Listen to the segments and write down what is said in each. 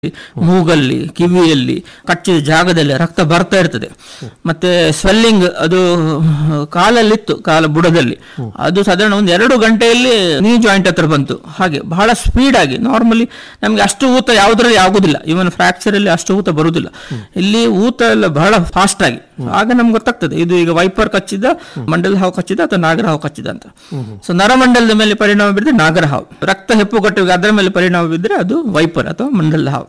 ಮೂಗಲ್ಲಿ ಕಿವಿಯಲ್ಲಿ ಕಚ್ಚಿದ ಜಾಗದಲ್ಲಿ ರಕ್ತ ಬರ್ತಾ ಇರ್ತದೆ ಮತ್ತೆ ಸ್ವೆಲ್ಲಿಂಗ್ ಅದು ಕಾಲಲ್ಲಿತ್ತು ಕಾಲ ಬುಡದಲ್ಲಿ ಅದು ಸಾಧಾರಣ ಒಂದು ಎರಡು ಗಂಟೆಯಲ್ಲಿ ನೀ ಜಾಯಿಂಟ್ ಹತ್ರ ಬಂತು ಹಾಗೆ ಬಹಳ ಸ್ಪೀಡ್ ಆಗಿ ನಾರ್ಮಲಿ ನಮ್ಗೆ ಅಷ್ಟು ಊತ ಯಾವುದರಲ್ಲಿ ಆಗುದಿಲ್ಲ ಇವನ್ ಫ್ರಾಕ್ಚರ್ ಅಲ್ಲಿ ಅಷ್ಟು ಊತ ಬರುವುದಿಲ್ಲ ಇಲ್ಲಿ ಊತ ಎಲ್ಲ ಬಹಳ ಫಾಸ್ಟ್ ಆಗಿ ಆಗ ನಮ್ಗೆ ಗೊತ್ತಾಗ್ತದೆ ಇದು ಈಗ ವೈಪರ್ ಕಚ್ಚಿದ ಮಂಡಲ ಹಾವು ಕಚ್ಚಿದ ಅಥವಾ ನಾಗರ ಹಾವು ಕಚ್ಚಿದ ಅಂತ ಸೊ ನರಮಂಡಲದ ಮೇಲೆ ಪರಿಣಾಮ ಬೀರಿದ್ರೆ ನಾಗರ ಹಾವು ರಕ್ತ ಹೆಪ್ಪುಗಟ್ಟುವಿಗೆ ಅದರ ಮೇಲೆ ಪರಿಣಾಮ ಬಿದ್ದರೆ ಅದು ವೈಪರ್ ಅಥವಾ ಮಂಡಲ ಹಾವು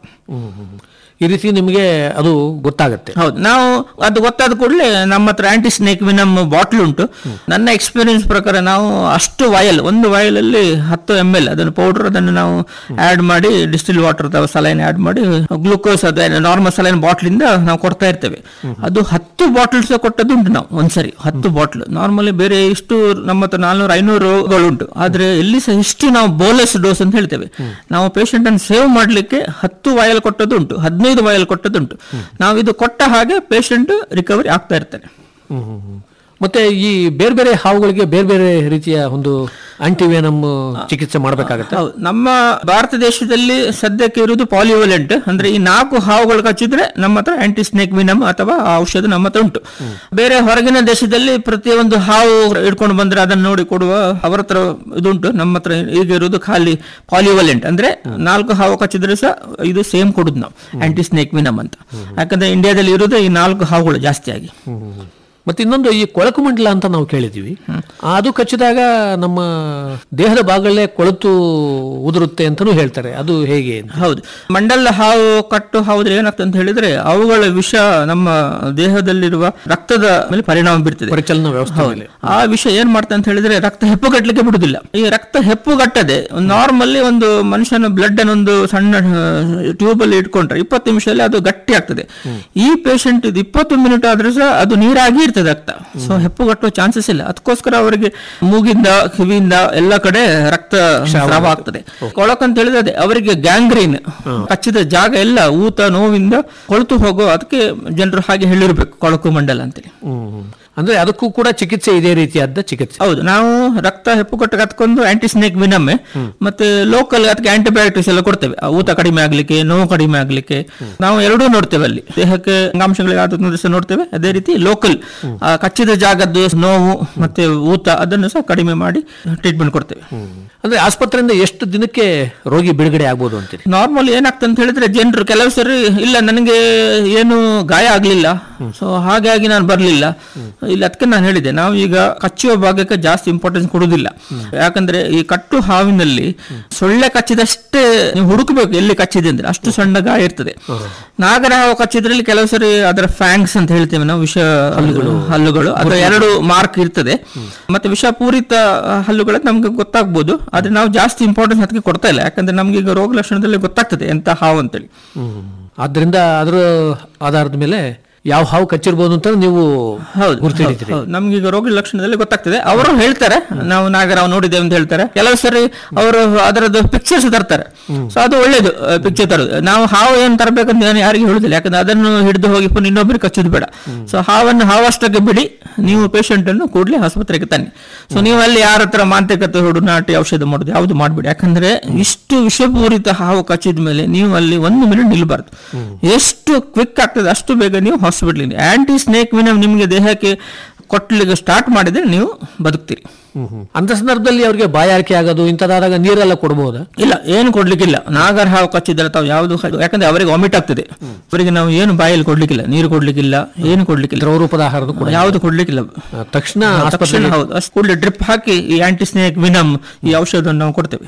ಈ ರೀತಿ ನಿಮಗೆ ಅದು ಗೊತ್ತಾಗತ್ತೆ ಹೌದು ನಾವು ಅದು ಗೊತ್ತಾದ ಕೂಡಲೇ ನಮ್ಮ ಹತ್ರ ಆಂಟಿ ಸ್ನೇಕ್ ವಿನಮ್ ಬಾಟ್ಲ್ ಉಂಟು ನನ್ನ ಎಕ್ಸ್ಪೀರಿಯನ್ಸ್ ಪ್ರಕಾರ ನಾವು ಅಷ್ಟು ವಯಲ್ ಒಂದು ವಯಲ್ ಅಲ್ಲಿ ಹತ್ತು ಎಮ್ ಎಲ್ ಅದನ್ನು ಪೌಡರ್ ಅದನ್ನು ನಾವು ಆಡ್ ಮಾಡಿ ಡಿಸ್ಟಿಲ್ ವಾಟರ್ ಅಥವಾ ಸಲೈನ್ ಆಡ್ ಮಾಡಿ ಗ್ಲೂಕೋಸ್ ಅದೇ ನಾರ್ಮಲ್ ಸಲೈನ್ ಬಾಟ್ಲ್ ಇಂದ ನಾವು ಕೊಡ್ತಾ ಇರ್ತೇವೆ ಅದು ಹತ್ತು ಬಾಟಲ್ಸ್ ಕೊಟ್ಟದ್ದು ಉಂಟು ನಾವು ಒಂದ್ಸರಿ ಹತ್ತು ಬಾಟ್ಲ್ ನಾರ್ಮಲಿ ಬೇರೆ ಇಷ್ಟು ನಮ್ಮ ಹತ್ರ ನಾಲ್ನೂರು ಐನೂರು ರೋಗಗಳುಂಟು ಆದ್ರೆ ಎಲ್ಲಿ ಸಹ ಇಷ್ಟು ನಾವು ಬೋಲಸ್ ಡೋಸ್ ಅಂತ ಹೇಳ್ತೇವೆ ನಾವು ಪೇಷಂಟ್ ಅನ್ನು ಸೇವ್ ಮಾಡ್ಲಿಕ್ಕೆ ಹತ್ತು ವಯಲ್ ಕೊಟ್ಟದ್ದು ಉಂಟು ಹದಿನೈದು ವಯಲ್ ಕೊಟ್ಟದ್ದುಂಟು ನಾವು ಇದು ಕೊಟ್ಟ ಹಾಗೆ ಪೇಷಂಟ್ ರಿಕವರಿ ಆಗ್ತಾ ಇರ್ತಾರೆ ಹ್ಮ್, ಹ್ಮ್, ಹ್ಮ್. ಮತ್ತೆ ಈ ಬೇರೆ ಬೇರೆ ಹಾವುಗಳಿಗೆ ಬೇರೆ ಬೇರೆ ರೀತಿಯ ಒಂದು ಆಂಟಿವೇನಮ್ ಚಿಕಿತ್ಸೆ ಮಾಡಬೇಕಾಗತ್ತೆ ಹೌದು ನಮ್ಮ ಭಾರತ ದೇಶದಲ್ಲಿ ಸದ್ಯಕ್ಕೆ ಇರುವುದು ಪಾಲಿವಲೆಂಟ್ ಅಂದ್ರೆ ಈ ನಾಲ್ಕು ಹಾವುಗಳು ಕಚ್ಚಿದ್ರೆ ನಮ್ಮ ಹತ್ರ ಆಂಟಿ ಸ್ನೇಕ್ ವಿನಮ್ ಅಥವಾ ಆ ಔಷಧ ನಮ್ಮ ಹತ್ರ ಉಂಟು ಬೇರೆ ಹೊರಗಿನ ದೇಶದಲ್ಲಿ ಪ್ರತಿಯೊಂದು ಹಾವು ಹಿಡ್ಕೊಂಡು ಬಂದ್ರೆ ಅದನ್ನು ನೋಡಿ ಕೊಡುವ ಅವರ ಹತ್ರ ಇದುಂಟು ನಮ್ಮ ಹತ್ರ ಈಗ ಇರುವುದು ಖಾಲಿ ಪಾಲಿವಲೆಂಟ್ ಅಂದ್ರೆ ನಾಲ್ಕು ಹಾವು ಕಚ್ಚಿದ್ರೆ ಸಹ ಇದು ಸೇಮ್ ಕೊಡುದು ನಾವು ಆಂಟಿ ಸ್ನೇಕ್ ವಿನಮ್ ಅಂತ ಯಾಕಂದ್ರೆ ಇಂಡಿಯಾದಲ್ಲಿ ಇರುವುದು ಈ ನಾಲ್ಕು ಹಾವುಗಳು ಜಾಸ್ತಿಯಾಗಿ ಮತ್ತೆ ಇನ್ನೊಂದು ಈ ಕೊಳಕು ಮಂಡಲ ಅಂತ ನಾವು ಕೇಳಿದೀವಿ ಅದು ಕಚ್ಚಿದಾಗ ನಮ್ಮ ದೇಹದ ಭಾಗಗಳೇ ಕೊಳತು ಉದುರುತ್ತೆ ಅಂತಾನೂ ಹೇಳ್ತಾರೆ ಅದು ಹೇಗೆ ಅಂತ ಹೌದು ಮಂಡಲ ಹಾವು ಕಟ್ಟು ಹಾವುದ್ರೆ ಏನಾಗ್ತದೆ ಅಂತ ಹೇಳಿದ್ರೆ ಅವುಗಳ ವಿಷ ನಮ್ಮ ದೇಹದಲ್ಲಿರುವ ರಕ್ತದ ಮೇಲೆ ಪರಿಣಾಮ ಬೀರ್ತದೆ ಪರಿಚಲನಾ ವ್ಯವಸ್ಥೆ ಮೇಲೆ ಆ ವಿಷಯ ಏನ್ ಮಾಡ್ತಾ ಅಂತ ಹೇಳಿದ್ರೆ ರಕ್ತ ಹೆಪ್ಪುಗಟ್ಟಲಿಕ್ಕೆ ಬಿಡುದಿಲ್ಲ ಈ ರಕ್ತ ಹೆಪ್ಪುಗಟ್ಟದೆ ನಾರ್ಮಲ್ಲಿ ಒಂದು ಮನುಷ್ಯನ ಬ್ಲಡ್ ಅನ್ನೊಂದು ಸಣ್ಣ ಟ್ಯೂಬ್ ಅಲ್ಲಿ ಇಟ್ಕೊಂಡ್ರೆ ಇಪ್ಪತ್ತು ನಿಮಿಷದಲ್ಲಿ ಅದು ಗಟ್ಟಿ ಆಗ್ತದೆ ಈ ಪೇಷಂಟ್ ಇದು ಇಪ್ಪತ್ತು ಮಿನಿಟ್ ಆದ್ರೂ ಸಹ ಅದು ನೀರಾಗಿ ಇರ್ತದೆ ರಕ್ತ ಸೊ ಹೆಪ್ಪುಗಟ್ಟುವ ಚಾನ್ಸಸ್ ಇಲ್ಲ ಅದಕ್ಕೋಸ್ಕರ ಅವರಿಗೆ ಮೂಗಿಂದ ಕಿವಿಯಿಂದ ಎಲ್ಲ ಕಡೆ ರಕ್ತ ಸ್ರಾವ ಆಗ್ತದೆ ಕೊಳಕ್ ಅಂತ ಹೇಳಿದ್ರೆ ಅದೇ ಅವರಿಗೆ ಗ್ಯಾಂಗ್ರೀನ್ ಕಚ್ಚಿದ ಜಾಗ ಎಲ್ಲ ಊತ ನೋವಿಂದ ಕೊಳತು ಹೋಗೋ ಅದಕ್ಕೆ ಜನರು ಹಾಗೆ ಹೇಳಿರ್ಬೇಕು ಕೊಳಕು ಮಂಡಲ ಅಂತೇಳಿ ಹ್ಮ್. ಅಂದ್ರೆ ಅದಕ್ಕೂ ಕೂಡ ಚಿಕಿತ್ಸೆ ಇದೇ ರೀತಿಯಾದ ಚಿಕಿತ್ಸೆ ಹೌದು ನಾವು ರಕ್ತ ಹೆಪ್ಪುಗಟ್ಟು ಕತ್ಕೊಂಡು ಆಂಟಿ ಸ್ನೇಕ್ ವಿನಮ್ಮೆ ಮತ್ತೆ ಲೋಕಲ್ ಅದಕ್ಕೆ ಆಂಟಿಬಯೋಟಿಕ್ಸ್ ಎಲ್ಲ ಕೊಡ್ತೇವೆ ಆ ಊತ ಕಡಿಮೆ ಆಗ್ಲಿಕ್ಕೆ ನೋವು ಕಡಿಮೆ ಆಗ್ಲಿಕ್ಕೆ ನಾವು ಎರಡೂ ನೋಡ್ತೇವೆ ಅಲ್ಲಿ ದೇಹಕ್ಕೆ ಅಂಗಾಂಶಗಳಿಗೆ ಆದ ಸಹ ನೋಡ್ತೇವೆ ಅದೇ ರೀತಿ ಲೋಕಲ್ ಕಚ್ಚಿದ ಜಾಗದ್ದು ನೋವು ಮತ್ತೆ ಊತ ಅದನ್ನು ಸಹ ಕಡಿಮೆ ಮಾಡಿ ಟ್ರೀಟ್ಮೆಂಟ್ ಕೊಡ್ತೇವೆ ಅಂದ್ರೆ ಆಸ್ಪತ್ರೆಯಿಂದ ಎಷ್ಟು ದಿನಕ್ಕೆ ರೋಗಿ ಬಿಡುಗಡೆ ಆಗ್ಬೋದು ಅಂತೀರಿ ನಾರ್ಮಲ್ ಏನಾಗ್ತದೆ ಅಂತ ಹೇಳಿದ್ರೆ ಜನರು ಕೆಲವು ಸರಿ ಇಲ್ಲ ನನಗೆ ಏನು ಗಾಯ ಆಗ್ಲಿಲ್ಲ ಸೊ ಹಾಗಾಗಿ ನಾನು ಬರ್ಲಿಲ್ಲ ಇಲ್ಲ ಅದಕ್ಕೆ ನಾನು ಹೇಳಿದೆ ನಾವು ಈಗ ಕಚ್ಚುವ ಭಾಗಕ್ಕೆ ಜಾಸ್ತಿ ಇಂಪಾರ್ಟೆನ್ಸ್ ಕೊಡುವುದಿಲ್ಲ ಯಾಕಂದ್ರೆ ಈ ಕಟ್ಟು ಹಾವಿನಲ್ಲಿ ಸೊಳ್ಳೆ ಕಚ್ಚಿದಷ್ಟೇ ನೀವು ಹುಡುಕಬೇಕು ಎಲ್ಲಿ ಕಚ್ಚಿದೆ ಅಂದ್ರೆ ಅಷ್ಟು ಸಣ್ಣ ಗಾಯ ಇರ್ತದೆ ನಾಗರ ಹಾವು ಕಚ್ಚಿದ್ರಲ್ಲಿ ಕೆಲವು ಸರಿ ಅದರ ಫ್ಯಾಂಕ್ಸ್ ಅಂತ ಹೇಳ್ತೇವೆ ನಾವು ವಿಷ ಹಲ್ಲುಗಳು ಹಲ್ಲುಗಳು ಅದರ ಎರಡು ಮಾರ್ಕ್ ಇರ್ತದೆ ಮತ್ತೆ ವಿಷಪೂರಿತ ಹಲ್ಲುಗಳು ನಮ್ಗೆ ಗೊತ್ತಾಗ್ಬೋದು ಆದ್ರೆ ನಾವು ಜಾಸ್ತಿ ಇಂಪಾರ್ಟೆನ್ಸ್ ಅದಕ್ಕೆ ಕೊಡ್ತಾ ಇಲ್ಲ ಯಾಕಂದ್ರೆ ನಮ್ಗೆ ಈಗ ರೋಗ ಲಕ್ಷಣದಲ್ಲಿ ಗೊತ್ತಾಗ್ತದೆ ಎಂತ ಹಾವು ಅಂತೇಳಿ ಆದ್ರಿಂದ ಅದರ ಆಧಾರದ ಮೇಲೆ ಯಾವ ಹಾವು ಕಚ್ಚಿರ್ಬೋದು ಅಂತ ನೀವು ಹೌದು ಗುರುತಿಡಿತೀರಿ ಹೌದು ನಮ್ಗೆ ಈಗ ರೋಗ ಲಕ್ಷಣದಲ್ಲಿ ಗೊತ್ತಾಗ್ತದೆ ಅವರು ಹೇಳ್ತಾರೆ ನಾವು ನಾಗರಾವ್ ನೋಡಿದ್ದೇವೆ ಅಂತ ಹೇಳ್ತಾರೆ ಕೆಲವು ಸರಿ ಅವರು ಅದರದ್ದು ಪಿಕ್ಚರ್ಸ್ ತರ್ತಾರೆ ಸೊ ಅದು ಒಳ್ಳೇದು ಪಿಕ್ಚರ್ ತರೋದು ನಾವು ಹಾವು ಏನ್ ತರಬೇಕಂತ ನಾನು ಯಾರಿಗೆ ಹೇಳುದಿಲ್ಲ ಯಾಕಂದ್ರೆ ಅದನ್ನು ಹಿಡಿದು ಹೋಗಿ ಪುನಃ ಇನ್ನೊಬ್ಬರಿಗೆ ಕಚ್ಚೋದು ಬೇಡ ಸೊ ಹಾವನ್ನು ಹಾವಷ್ಟಕ್ಕೆ ಬಿಡಿ ನೀವು ಪೇಷಂಟ್ ಅನ್ನು ಕೂಡಲೇ ಆಸ್ಪತ್ರೆಗೆ ತನ್ನಿ ಸೊ ನೀವು ಅಲ್ಲಿ ಯಾರ ಹತ್ರ ಮಾಂತ್ರಿಕತೆ ಹೊಡು ನಾಟಿ ಔಷಧ ಮಾಡೋದು ಯಾವುದು ಮಾಡಬೇಡಿ ಯಾಕಂದ್ರೆ ಇಷ್ಟು ವಿಷಪೂರಿತ ಹಾವು ಕಚ್ಚಿದ ಮೇಲೆ ನೀವು ಅಲ್ಲಿ ಒಂದು ಮಿನಿಟ್ ನಿಲ್ಬಾರ್ದು ಎಷ್ಟು ಕ್ವಿಕ್ ಆಗ್ತದೆ ಅಷ್ಟು ಬೇಗ ನೀವು ಹಾಸ್ಪಿಟ್ಲ್ ಆಂಟಿ ಸ್ನೇಕ್ ವಿನಮ್ ನಿಮಗೆ ದೇಹಕ್ಕೆ ಕೊಟ್ಲಿಕ್ಕೆ ಸ್ಟಾರ್ಟ್ ಮಾಡಿದ್ರೆ ನೀವು ಬದುಕ್ತೀರಿ ಅಂತ ಸಂದರ್ಭದಲ್ಲಿ ಅವ್ರಿಗೆ ಬಾಯಾರಿಕೆ ಆಗೋದು ಇಂಥದ್ದಾದಾಗ ನೀರೆಲ್ಲ ಕೊಡಬಹುದಾ ಇಲ್ಲ ಏನು ಕೊಡ್ಲಿಕ್ಕಿಲ್ಲ ನಾಗರ ಹಾವು ಕಚ್ಚಿದ್ರೆ ತಾವು ಯಾವುದು ಯಾಕಂದ್ರೆ ಅವರಿಗೆ ವಾಮಿಟ್ ಆಗ್ತದೆ ಅವರಿಗೆ ನಾವು ಏನು ಬಾಯಲ್ಲಿ ಕೊಡ್ಲಿಕ್ಕಿಲ್ಲ ನೀರು ಕೊಡ್ಲಿಕ್ಕಿಲ್ಲ ಏನು ಕೊಡ್ಲಿಕ್ಕಿಲ್ಲ ದ್ರವ ರೂಪದ ಆಹಾರದ ಕೂಡ ಯಾವುದು ಕೊಡ್ಲಿಕ್ಕಿಲ್ಲ ಆ, ತಕ್ಷಣ ತಕ್ಷಣ ಆಸ್ಪತ್ರೆಗೆ ಹೌದು ಅಷ್ಟು ಕೂಡಲೇ ಡ್ರಿಪ್ ಹಾಕಿ ಈ ಆಂಟಿ ಸ್ನೇಕ್ ವಿನಮ್ ಈ ಔಷಧವನ್ನು ನಾವು ಕೊಡ್ತೇವೆ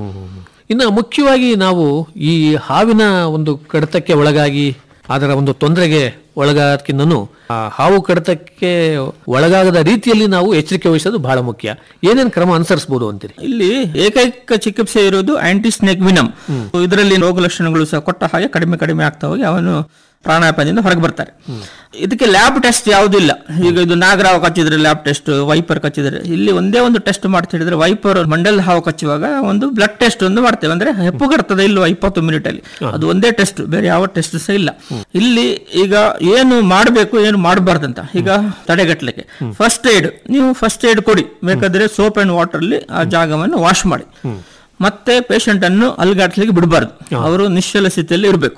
ಇನ್ನು ಮುಖ್ಯವಾಗಿ ನಾವು ಈ ಹಾವಿನ ಒಂದು ಕಡಿತಕ್ಕೆ ಒಳಗಾಗಿ ಅದರ ಒಂದು ತೊಂದರೆಗೆ ಒಳಗಾದಕ್ಕಿಂತನೂ ಆ ಹಾವು ಕಡಿತಕ್ಕೆ ಒಳಗಾಗದ ರೀತಿಯಲ್ಲಿ ನಾವು ಎಚ್ಚರಿಕೆ ವಹಿಸೋದು ಬಹಳ ಮುಖ್ಯ ಏನೇನು ಕ್ರಮ ಅನುಸರಿಸಬಹುದು ಅಂತೀರಿ ಇಲ್ಲಿ ಏಕೈಕ ಚಿಕಿತ್ಸೆ ಇರೋದು ಆಂಟಿ ಸ್ನೇಕ್ ವಿನಮ್ ಇದರಲ್ಲಿ ರೋಗ ಲಕ್ಷಣಗಳು ಸಹ ಕೊಟ್ಟ ಹಾಗೆ ಕಡಿಮೆ ಕಡಿಮೆ ಆಗ್ತಾ ಹೋಗಿ ಅವನು ಪ್ರಾಣಾಪಾಯದಿಂದ ಹೊರಗೆ ಬರ್ತಾರೆ ಇದಕ್ಕೆ ಲ್ಯಾಬ್ ಟೆಸ್ಟ್ ಯಾವುದಿಲ್ಲ ಈಗ ಇದು ನಾಗರಾವ್ ಕಚ್ಚಿದ್ರೆ ಲ್ಯಾಬ್ ಟೆಸ್ಟ್ ವೈಪರ್ ಕಚ್ಚಿದ್ರೆ ಇಲ್ಲಿ ಒಂದೇ ಒಂದು ಟೆಸ್ಟ್ ಮಾಡ್ತಾ ಹೇಳಿದ್ರೆ ವೈಪರ್ ಮಂಡಲ್ ಹಾವು ಕಚ್ಚುವಾಗ ಒಂದು ಬ್ಲಡ್ ಟೆಸ್ಟ್ ಒಂದು ಮಾಡ್ತೇವೆ ಅಂದ್ರೆ ಹೆಪ್ಪುಗರ್ತದೆ ಇಲ್ವಾ ಇಪ್ಪತ್ತು ಮಿನಿಟ್ ಅಲ್ಲಿ ಅದು ಒಂದೇ ಟೆಸ್ಟ್ ಬೇರೆ ಯಾವ ಟೆಸ್ಟ್ ಸಹ ಇಲ್ಲ ಇಲ್ಲಿ ಈಗ ಏನು ಮಾಡಬೇಕು ಏನು ಮಾಡಬಾರ್ದಂತ ಈಗ ತಡೆಗಟ್ಟಲಿಕ್ಕೆ ಫಸ್ಟ್ ಏಡ್ ನೀವು ಫಸ್ಟ್ ಏಡ್ ಕೊಡಿ ಬೇಕಾದ್ರೆ ಸೋಪ್ ಅಂಡ್ ವಾಟರ್ ಅಲ್ಲಿ ಆ ಜಾಗವನ್ನು ವಾಶ್ ಮಾಡಿ ಮತ್ತೆ ಪೇಷಂಟ್ ಅನ್ನು ಅಲ್ಗಾಡ್ಸ್ಲಿಕ್ಕೆ ಬಿಡಬಾರ್ದು ಅವರು ನಿಶ್ಚಲ ಸ್ಥಿತಿಯಲ್ಲಿ ಇರಬೇಕು